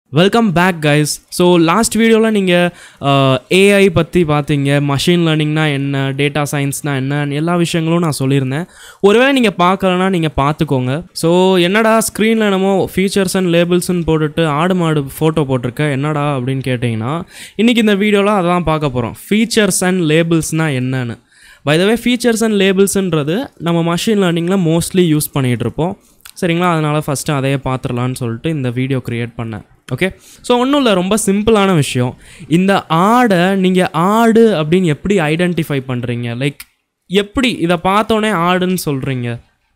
welcome back guys so last வீடியோவில் நீங்கள் AI பற்றி பார்த்தீங்க மஷின் லேர்னிங்னா என்ன டேட்டா சயின்ஸ்னா என்ன எல்லா விஷயங்களும் நான் சொல்லியிருந்தேன் ஒருவேளை நீங்கள் பார்க்கலன்னா நீங்கள் பார்த்துக்கோங்க ஸோ என்னடா ஸ்க்ரீனில் என்னமோ ஃபீச்சர்ஸ் அண்ட் லேபிள்ஸ்னு போட்டுட்டு ஆடு மாடு ஃபோட்டோ போட்டிருக்க என்னடா அப்படின்னு கேட்டிங்கன்னா இன்றைக்கி இந்த வீடியோவில் அதான் பார்க்க போகிறோம் ஃபீச்சர்ஸ் அண்ட் லேபிள்ஸ்னால் என்னன்னு by the way features and லேபிள்ஸுன்றது நம்ம மஷின் லேர்னிங்கில் மோஸ்ட்லி யூஸ் பண்ணிகிட்டு இருப்போம் சரிங்களா அதனால் ஃபஸ்ட்டு அதையே பார்த்துடலான்னு சொல்லிட்டு இந்த வீடியோ க்ரியேட் பண்ணேன் ஓகே ஸோ ஒன்றும் இல்லை ரொம்ப சிம்பிளான விஷயம் இந்த ஆடை நீங்கள் ஆடு அப்படின்னு எப்படி ஐடென்டிஃபை பண்ணுறீங்க லைக் எப்படி இதை பார்த்தோன்னே ஆடுன்னு சொல்கிறீங்க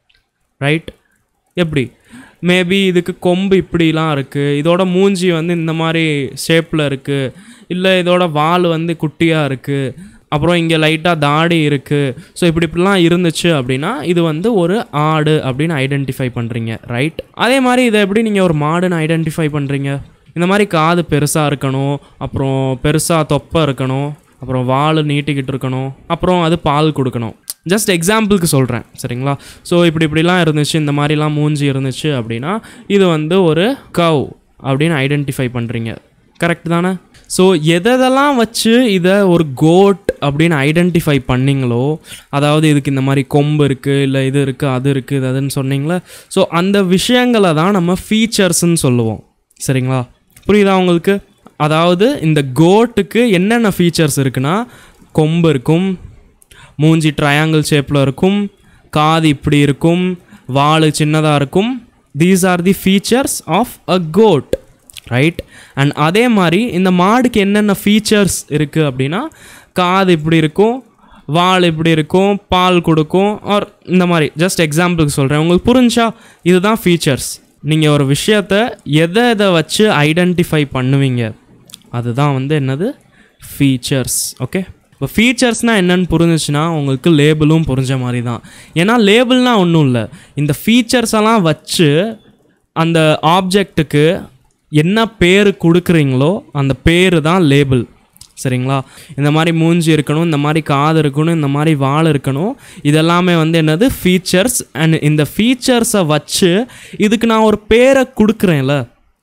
ரைட் எப்படி மேபி இதுக்கு கொம்பு இப்படிலாம் இருக்குது இதோட மூஞ்சி வந்து இந்த மாதிரி ஷேப்பில் இருக்குது இல்லை இதோட வால் வந்து குட்டியாக இருக்குது அப்புறம் இங்கே லைட்டாக தாடி இருக்குது ஸோ இப்படி இப்படிலாம் இருந்துச்சு அப்படின்னா இது வந்து ஒரு ஆடு அப்படின்னு ஐடென்டிஃபை பண்ணுறீங்க ரைட் அதே மாதிரி இதை எப்படி நீங்கள் ஒரு மாடுன்னு ஐடென்டிஃபை பண்ணுறீங்க இந்த மாதிரி காது பெருசாக இருக்கணும் அப்புறம் பெருசாக தொப்பை இருக்கணும் அப்புறம் வால் நீட்டிக்கிட்டு இருக்கணும் அப்புறம் அது பால் கொடுக்கணும் ஜஸ்ட் எக்ஸாம்பிளுக்கு சொல்கிறேன் சரிங்களா ஸோ இப்படி இப்படிலாம் இருந்துச்சு இந்த மாதிரிலாம் மூஞ்சி இருந்துச்சு அப்படின்னா இது வந்து ஒரு கவ் அப்படின்னு ஐடென்டிஃபை பண்ணுறீங்க கரெக்ட் தானே ஸோ எதெல்லாம் வச்சு இதை ஒரு கோட் அப்படின்னு ஐடென்டிஃபை பண்ணீங்களோ அதாவது இதுக்கு இந்த மாதிரி கொம்பு இருக்குது இல்லை இது இருக்குது அது இருக்குது இது அதுன்னு சொன்னீங்களே ஸோ அந்த விஷயங்களை தான் நம்ம ஃபீச்சர்ஸ்ன்னு சொல்லுவோம் சரிங்களா புரியுதா உங்களுக்கு அதாவது இந்த கோட்டுக்கு என்னென்ன ஃபீச்சர்ஸ் இருக்குன்னா கொம்பு இருக்கும் மூஞ்சி ட்ரையாங்கிள் ஷேப்பில் இருக்கும் காது இப்படி இருக்கும் வால் சின்னதாக இருக்கும் these are the features of a code right and அதே மாதிரி இந்த மாடுக்கு என்னென்ன ஃபீச்சர்ஸ் இருக்குது அப்படின்னா காது இப்படி இருக்கும் வால் இப்படி இருக்கும் பால் கொடுக்கும் ஆர் இந்த மாதிரி ஜஸ்ட் எக்ஸாம்பிளுக்கு சொல்கிறேன் உங்களுக்கு புரிஞ்சா இதுதான் ஃபீச்சர்ஸ் நீங்கள் ஒரு விஷயத்த எதை எதை வச்சு ஐடென்டிஃபை பண்ணுவீங்க அதுதான் வந்து என்னது ஃபீச்சர்ஸ் ஓகே இப்போ ஃபீச்சர்ஸ்னால் என்னன்னு புரிஞ்சிச்சுன்னா உங்களுக்கு லேபிளும் புரிஞ்ச மாதிரி தான் ஏன்னா லேபிள்னால் ஒன்றும் இல்லை இந்த ஃபீச்சர்ஸ் எல்லாம் வச்சு அந்த ஆப்ஜெக்ட்டுக்கு என்ன பேர் கொடுக்குறீங்களோ அந்த பேர் தான் லேபிள் சரிங்களா இந்த மாதிரி மூஞ்சி இருக்கணும் இந்த மாதிரி காது இருக்கணும் இந்த மாதிரி வால் இருக்கணும் இதெல்லாமே வந்து என்னது ஃபீச்சர்ஸ் அண்ட் இந்த ஃபீச்சர்ஸை வச்சு இதுக்கு நான் ஒரு பேரை கொடுக்குறேன்ல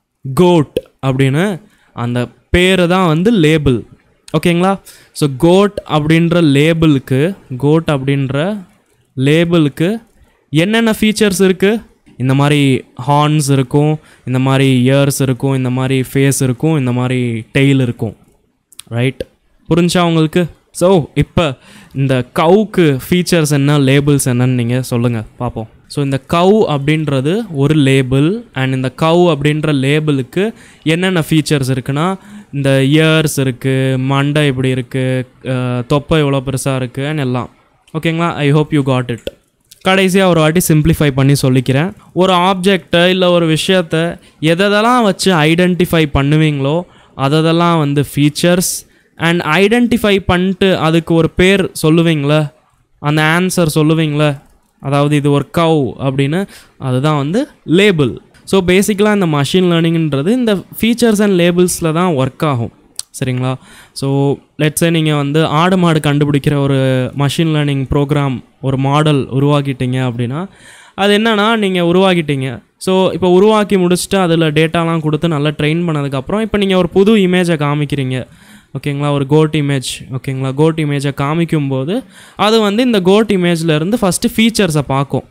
கோட் அப்படின்னு அந்த பேர் தான் வந்து லேபிள் ஓகேங்களா ஸோ கோட் அப்படின்ற லேபிளுக்கு கோட் அப்படின்ற லேபிளுக்கு என்னென்ன ஃபீச்சர்ஸ் இருக்குது இந்த மாதிரி ஹார்ன்ஸ் இருக்கும் இந்த மாதிரி இயர்ஸ் இருக்கும் இந்த மாதிரி ஃபேஸ் இருக்கும் இந்த மாதிரி டெய்ல் இருக்கும் ரைட் புரிஞ்சா உங்களுக்கு ஸோ இப்போ இந்த கவுக்கு ஃபீச்சர்ஸ் என்ன லேபிள்ஸ் என்னன்னு நீங்கள் சொல்லுங்கள் பார்ப்போம் ஸோ இந்த கவ் அப்படின்றது ஒரு லேபிள் அண்ட் இந்த கவ் அப்படின்ற லேபிளுக்கு என்னென்ன ஃபீச்சர்ஸ் இருக்குன்னா இந்த இயர்ஸ் இருக்குது மண்டை இப்படி இருக்குது தொப்பை இவ்வளோ பெருசாக இருக்குது அண்ட் எல்லாம் ஓகேங்களா I hope you got it கடைசியாக ஒரு வாட்டி சிம்பிளிஃபை பண்ணி சொல்லிக்கிறேன் ஒரு ஆப்ஜெக்டை இல்லை ஒரு விஷயத்த எதெல்லாம் வச்சு ஐடென்டிஃபை பண்ணுவீங்களோ அதெல்லாம் வந்து ஃபீச்சர்ஸ் அண்ட் ஐடென்டிஃபை பண்ணிட்டு அதுக்கு ஒரு பேர் சொல்லுவீங்களே அந்த ஆன்சர் சொல்லுவீங்களே அதாவது இது ஒரு கவ் அப்படின்னு அதுதான் வந்து லேபிள் ஸோ பேசிக்கலாக இந்த மஷின் லேர்னிங்ன்றது இந்த ஃபீச்சர்ஸ் அண்ட் லேபிள்ஸில் தான் ஒர்க் ஆகும் சரிங்களா ஸோ லெட்ஸே நீங்கள் வந்து ஆடு மாடு கண்டுபிடிக்கிற ஒரு மஷின் லேர்னிங் ப்ரோக்ராம் ஒரு மாடல் உருவாக்கிட்டீங்க அப்படின்னா அது என்னன்னா நீங்கள் உருவாக்கிட்டீங்க ஸோ இப்போ உருவாக்கி முடிச்சுட்டு அதில் டேட்டாலாம் கொடுத்து நல்லா ட்ரெயின் பண்ணதுக்கப்புறம் இப்போ நீங்கள் ஒரு புது இமேஜை காமிக்கிறீங்க ஓகேங்களா ஒரு கோட் இமேஜ் ஓகேங்களா கோட் இமேஜை காமிக்கும்போது அது வந்து இந்த கோட் இமேஜில் இருந்து ஃபஸ்ட்டு ஃபீச்சர்ஸை பார்க்கும்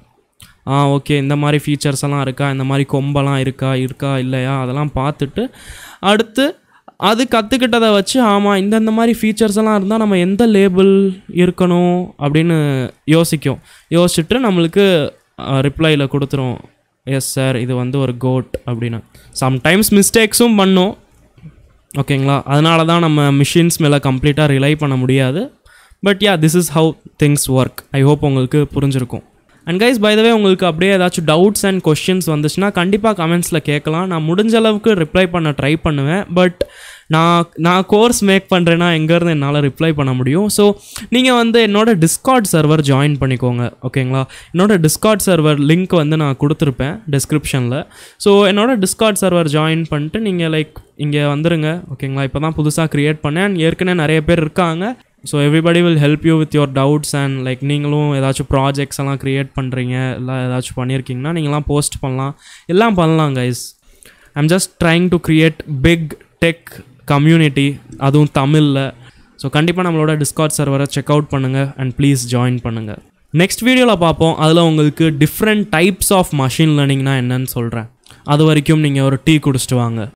ஆ ஓகே இந்த மாதிரி ஃபீச்சர்ஸ் எல்லாம் இருக்கா இந்த மாதிரி கொம்பெல்லாம் இருக்கா இருக்கா இல்லையா அதெல்லாம் பார்த்துட்டு அடுத்து அது கற்றுக்கிட்டதை வச்சு ஆமாம் இந்தந்த மாதிரி ஃபீச்சர்ஸ் எல்லாம் இருந்தால் நம்ம எந்த லேபிள் இருக்கணும் அப்படின்னு யோசிக்கும் யோசிச்சுட்டு நம்மளுக்கு ரிப்ளையில் கொடுத்துரும் எஸ் சார் இது வந்து ஒரு கோட் அப்படின்னு சம்டைம்ஸ் மிஸ்டேக்ஸும் பண்ணும் ஓகேங்களா அதனால தான் நம்ம மிஷின்ஸ் மேலே கம்ப்ளீட்டாக ரிலை பண்ண முடியாது but yeah this is how things work I hope உங்களுக்கு புரிஞ்சிருக்கும் அண்ட் கைஸ் பை வே உங்களுக்கு அப்படியே ஏதாச்சும் டவுட்ஸ் அண்ட் கொஷின்ஸ் வந்துச்சுன்னா கண்டிப்பாக கமெண்ட்ஸில் கேட்கலாம் நான் முடிஞ்ச அளவுக்கு ரிப்ளை பண்ண ட்ரை பண்ணுவேன் பட் நான் நான் கோர்ஸ் மேக் பண்ணுறேன்னா எங்கேருந்து என்னால் ரிப்ளை பண்ண முடியும் ஸோ நீங்கள் வந்து என்னோட டிஸ்கார்ட் சர்வர் ஜாயின் பண்ணிக்கோங்க ஓகேங்களா என்னோட டிஸ்கார்ட் சர்வர் லிங்க் வந்து நான் கொடுத்துருப்பேன் டிஸ்கிரிப்ஷனில் ஸோ என்னோட டிஸ்கார்ட் சர்வர் ஜாயின் பண்ணிட்டு நீங்கள் லைக் இங்கே வந்துருங்க ஓகேங்களா இப்போ தான் புதுசாக க்ரியேட் பண்ணேன் ஏற்கனவே நிறைய பேர் இருக்காங்க so everybody will help you with your doubts and like நீங்களும் ஏதாச்சும் ப்ராஜெக்ட்ஸ் எல்லாம் க்ரியேட் பண்ணுறீங்க இல்லை ஏதாச்சும் பண்ணியிருக்கீங்கன்னா நீங்களாம் போஸ்ட் பண்ணலாம் எல்லாம் பண்ணலாம் guys I'm just trying to create big tech community அதுவும் தமிழில் ஸோ கண்டிப்பாக நம்மளோட டிஸ்கார்ட் சர்வரை செக் அவுட் பண்ணுங்கள் அண்ட் ப்ளீஸ் ஜாயின் பண்ணுங்கள் நெக்ஸ்ட் வீடியோவில் பார்ப்போம் அதில் உங்களுக்கு டிஃப்ரெண்ட் டைப்ஸ் ஆஃப் மஷின் லேர்னிங்னா என்னன்னு சொல்கிறேன் அது வரைக்கும் நீங்கள் ஒரு டீ குடிச்சிட்டு வாங்க